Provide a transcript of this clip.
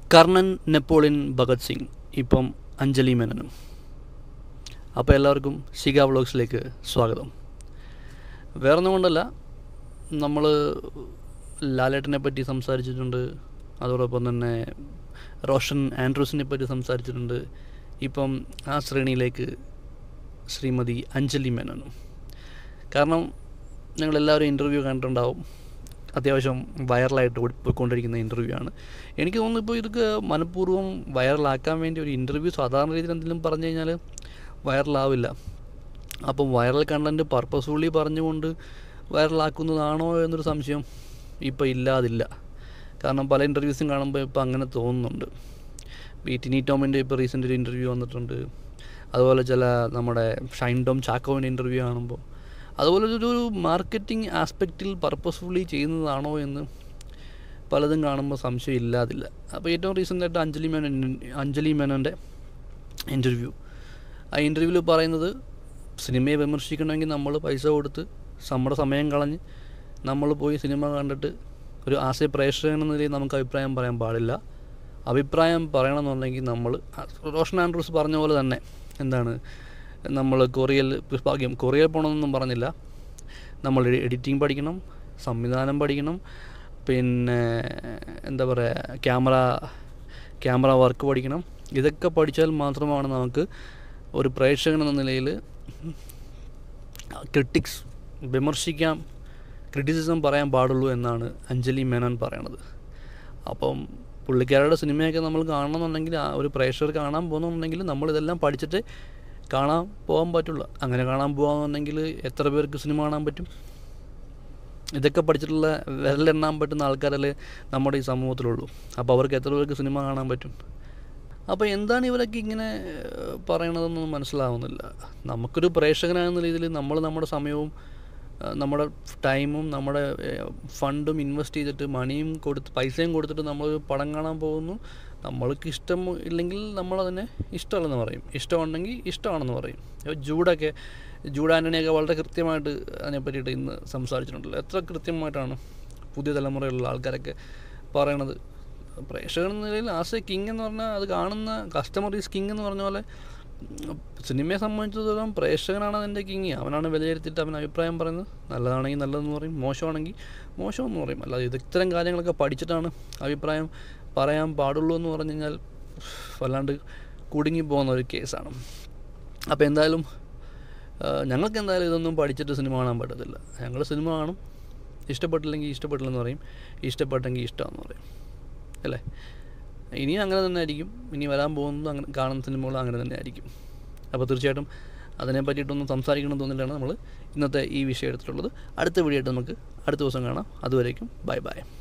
Karnan Napoleon Bhagat Singh ഇപ്പം അഞ്ജലി മേനനും അപ്പോൾ എല്ലാവർക്കും ശിഖ വ്ളോഗ്സിലേക്ക് സ്വാഗതം വേറൊന്നും കൊണ്ടല്ല നമ്മൾ ലാലേട്ടനെ പറ്റി സംസാരിച്ചിട്ടുണ്ട് അതോടൊപ്പം തന്നെ റോഷൻ ആൻഡ്രൂസിനെ പറ്റി സംസാരിച്ചിട്ടുണ്ട് ഇപ്പം ആ ശ്രേണിയിലേക്ക് ശ്രീമതി അഞ്ജലി മേനനും കാരണം ഞങ്ങളെല്ലാവരും ഇൻ്റർവ്യൂ കണ്ടിട്ടുണ്ടാവും അത്യാവശ്യം വൈറലായിട്ട് ഓടി- പോയിക്കൊണ്ടിരിക്കുന്ന ഇൻ്റർവ്യൂ ആണ് എനിക്ക് തോന്നുന്നു ഇപ്പോൾ ഇതൊക്കെ മനഃപൂർവ്വം വൈറലാക്കാൻ വേണ്ടി ഒരു ഇൻ്റർവ്യൂ സാധാരണ രീതിയിൽ എന്തെങ്കിലും പറഞ്ഞു കഴിഞ്ഞാൽ വൈറലാവില്ല അപ്പം വൈറൽ കണ്ടൻറ്റ് പർപ്പസ്ഫുള്ളി പറഞ്ഞുകൊണ്ട് വൈറലാക്കുന്നതാണോ എന്നൊരു സംശയം ഇപ്പോൾ ഇല്ലാതില്ല കാരണം പല ഇൻ്റർവ്യൂസും കാണുമ്പോൾ ഇപ്പോൾ അങ്ങനെ തോന്നുന്നുണ്ട് ഈ ടിനി ടോമിൻ്റെ ഇപ്പോൾ റീസെൻ്റ് ഒരു ഇൻ്റർവ്യൂ വന്നിട്ടുണ്ട് അതുപോലെ ചില നമ്മുടെ ഷൈൻ ടോം ചാക്കോവിൻ്റെ ഇൻ്റർവ്യൂ കാണുമ്പോൾ അതുപോലെ ഒരു മാർക്കറ്റിംഗ് ആസ്പെക്റ്റിൽ പർപ്പസ്ഫുള്ളി ചെയ്യുന്നതാണോ എന്ന് പലതും കാണുമ്പോൾ സംശയം ഇല്ലാതില്ല അപ്പോൾ ഏറ്റവും റീസെൻ്റായിട്ട് അഞ്ജലി മേനോൻ അഞ്ജലി മേനോൻ്റെ ഇൻ്റർവ്യൂ ആ ഇൻ്റർവ്യൂവിൽ പറയുന്നത് സിനിമയെ വിമർശിക്കണമെങ്കിൽ നമ്മൾ പൈസ കൊടുത്ത് നമ്മുടെ സമയം കളഞ്ഞ് നമ്മൾ പോയി സിനിമ കണ്ടിട്ട് ഒരു ആശയ പ്രേക്ഷകൻ എന്ന നിലയിൽ നമുക്ക് അഭിപ്രായം പറയാൻ പാടില്ല അഭിപ്രായം പറയണമെന്നുണ്ടെങ്കിൽ നമ്മൾ റോഷൻ ആൻഡ്രൂസ് പറഞ്ഞ പോലെ തന്നെ എന്താണ് നമ്മൾ കൊറിയയിൽ ഭാഗ്യം കൊറിയയിൽ പോകണമെന്നൊന്നും പറഞ്ഞില്ല നമ്മൾ എഡിറ്റിംഗ് പഠിക്കണം സംവിധാനം പഠിക്കണം പിന്നെ എന്താ പറയുക ക്യാമറ ക്യാമറ വർക്ക് പഠിക്കണം ഇതൊക്കെ പഠിച്ചാൽ മാത്രമാണ് നമുക്ക് ഒരു പ്രേക്ഷകൻ എന്ന നിലയിൽ ക്രിട്ടിക്സ് വിമർശിക്കാം ക്രിറ്റിസിസം പറയാൻ പാടുള്ളൂ എന്നാണ് അഞ്ജലി മേനോൻ പറയണത് അപ്പം പുള്ളിക്കാരുടെ സിനിമയൊക്കെ നമ്മൾ കാണണമെന്നുണ്ടെങ്കിൽ ആ ഒരു പ്രേക്ഷകർ കാണാൻ പോകുന്നുണ്ടെങ്കിൽ നമ്മളിതെല്ലാം പഠിച്ചിട്ട് കാണാൻ പോകാൻ പറ്റുള്ളൂ അങ്ങനെ കാണാൻ പോകാമെന്നുണ്ടെങ്കിൽ എത്ര പേർക്ക് സിനിമ കാണാൻ പറ്റും ഇതൊക്കെ പഠിച്ചിട്ടുള്ള വിരലെണ്ണാൻ പറ്റുന്ന ആൾക്കാരല്ലേ നമ്മുടെ ഈ സമൂഹത്തിലുള്ളൂ അപ്പോൾ അവർക്ക് എത്ര പേർക്ക് സിനിമ കാണാൻ പറ്റും അപ്പോൾ എന്താണ് ഇവരൊക്കെ ഇങ്ങനെ ഏഹ്, പറയണതെന്നൊന്നും മനസ്സിലാവുന്നില്ല നമുക്കൊരു പ്രേക്ഷകനാകുന്ന രീതിയിൽ നമ്മൾ നമ്മുടെ സമയവും ഏഹ്, നമ്മുടെ ടൈമും നമ്മുടെ ഏഹ്, ഫണ്ടും ഇൻവെസ്റ്റ് ചെയ്തിട്ട് മണിയും കൊടുത്ത് പൈസയും കൊടുത്തിട്ട് നമ്മൾ പടം കാണാൻ പോകുന്നു നമ്മൾക്ക് ഇഷ്ടം ഇല്ലെങ്കിൽ നമ്മളതിനെ ഇഷ്ടമല്ലെന്ന് പറയും ഇഷ്ടമുണ്ടെങ്കിൽ ഇഷ്ടമാണെന്ന് പറയും ഇപ്പോൾ ജൂഡൊക്കെ ജൂഡ് ആൻ്റണിയൊക്കെ വളരെ കൃത്യമായിട്ട് അതിനെ പറ്റിയിട്ട് ഇന്ന് സംസാരിച്ചിട്ടുണ്ടല്ലോ എത്ര കൃത്യമായിട്ടാണ് പുതിയ തലമുറയിലുള്ള ആൾക്കാരൊക്കെ പറയണത് പ്രേക്ഷകൻ എന്ന നിലയിൽ ആസ് എ കിങ് എന്ന് പറഞ്ഞാൽ അത് കാണുന്ന കസ്റ്റമർ ഈസ് കിങ് എന്ന് പറഞ്ഞ പോലെ ഉം, സിനിമയെ സംബന്ധിച്ചിടത്തോളം പ്രേക്ഷകനാണ് അതിൻ്റെ കിങ് അവനാണ് വിലയിരുത്തിയിട്ട് അവൻ അഭിപ്രായം പറയുന്നത് നല്ലതാണെങ്കിൽ നല്ലതെന്ന് പറയും മോശമാണെങ്കിൽ മോശമെന്ന് പറയും അല്ലാതെ ഇത് ഇത്തരം കാര്യങ്ങളൊക്കെ പഠിച്ചിട്ടാണ് അഭിപ്രായം പറയാൻ പാടുള്ളൂ എന്ന് പറഞ്ഞു കഴിഞ്ഞാൽ വല്ലാണ്ട് കുടുങ്ങി പോകുന്ന ഒരു കേസാണ് അപ്പോൾ എന്തായാലും ആ, ഞങ്ങൾക്ക് എന്തായാലും ഇതൊന്നും പഠിച്ചിട്ട് സിനിമ കാണാൻ പറ്റത്തില്ല ഞങ്ങൾ സിനിമ കാണും ഇഷ്ടപ്പെട്ടില്ലെങ്കിൽ ഇഷ്ടപ്പെട്ടില്ലെന്ന് പറയും ഇഷ്ടപ്പെട്ടെങ്കിൽ ഇഷ്ടമെന്ന് പറയും അല്ലേ ഇനിയും അങ്ങനെ തന്നെ ആയിരിക്കും ഇനി വരാൻ പോകുന്നത് അങ്ങനെ കാണുന്ന സിനിമകളും അങ്ങനെ തന്നെ ആയിരിക്കും അപ്പോൾ തീർച്ചയായിട്ടും അതിനെ പറ്റിയിട്ടൊന്നും സംസാരിക്കണം തോന്നിയിട്ടാണ് നമ്മൾ ഇന്നത്തെ ഈ വിഷയം എടുത്തിട്ടുള്ളത് അടുത്ത വീഡിയോ ആയിട്ട് നമുക്ക് അടുത്ത ദിവസം കാണാം അതുവരേക്കും ബൈ ബൈ